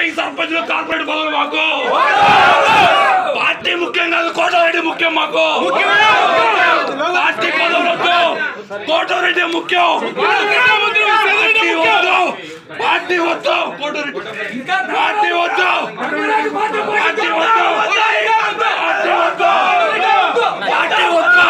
ఈ సర్పంచ్ కార్పొరేట్ పదవులు మాకు పార్టీ ముఖ్యం కాదు కోటారెడ్డి ముఖ్యం మాకు పార్టీ పదవులు వద్దు కోటారెడ్డి ముఖ్యం పార్టీ వద్దు పార్టీ వద్దు కోటారెడ్డి పార్టీ వద్దు పార్టీ వద్దు పార్టీ వద్దు పార్టీ వద్దు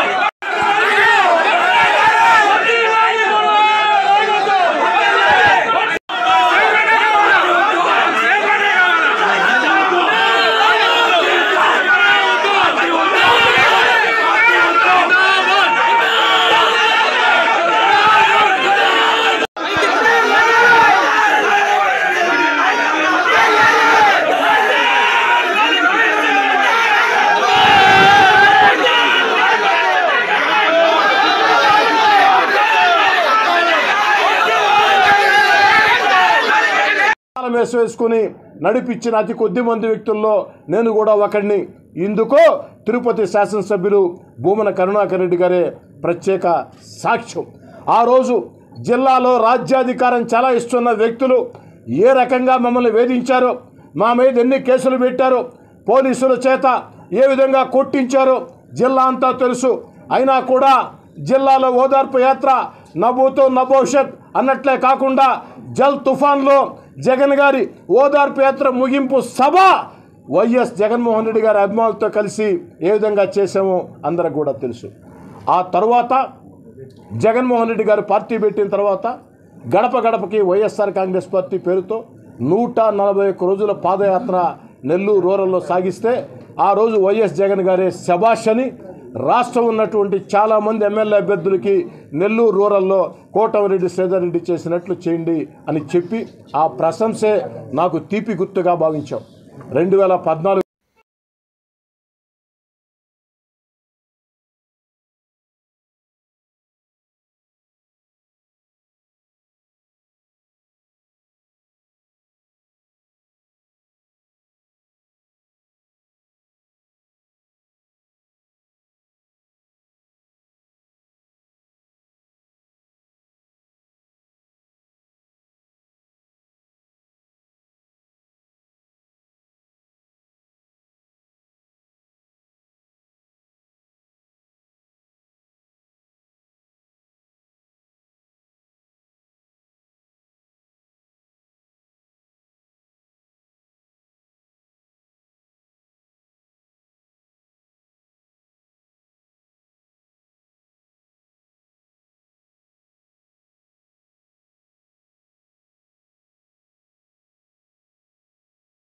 తాళం వేసి వేసుకుని నడిపించిన అతి కొద్ది మంది వ్యక్తుల్లో నేను కూడా ఒకడిని ఇందుకు తిరుపతి శాసనసభ్యులు భూమన కరుణాకర్ రెడ్డి గారే ప్రత్యేక సాక్ష్యం ఆ రోజు జిల్లాలో రాజ్యాధికారం చాలా ఇస్తున్న వ్యక్తులు ఏ రకంగా మమ్మల్ని వేధించారో మా మీద ఎన్ని కేసులు పెట్టారో పోలీసుల చేత ఏ విధంగా కొట్టించారో జిల్లా అంతా తెలుసు అయినా కూడా జిల్లాలో ఓదార్పు యాత్ర నవ్వుతో నభవిష్యత్ అన్నట్లే కాకుండా జల్ తుఫాన్లో జగన్ గారి ఓదార్పు యాత్ర ముగింపు సభ వైఎస్ జగన్మోహన్ రెడ్డి గారి అభిమానులతో కలిసి ఏ విధంగా చేసామో అందరికి కూడా తెలుసు ఆ తర్వాత జగన్మోహన్ రెడ్డి గారు పార్టీ పెట్టిన తర్వాత గడప గడపకి వైఎస్ఆర్ కాంగ్రెస్ పార్టీ పేరుతో నూట నలభై ఒక్క రోజుల పాదయాత్ర నెల్లూరు రూరల్లో సాగిస్తే ఆ రోజు వైఎస్ జగన్ గారే శబాష్ అని రాష్ట్రం ఉన్నటువంటి చాలామంది ఎమ్మెల్యే అభ్యర్థులకి నెల్లూరు రూరల్లో కోటమిరెడ్డి శ్రీధర్ రెడ్డి చేసినట్లు చేయండి అని చెప్పి ఆ ప్రశంసే నాకు తీపి గుర్తుగా భావించాం రెండు వేల పద్నాలుగు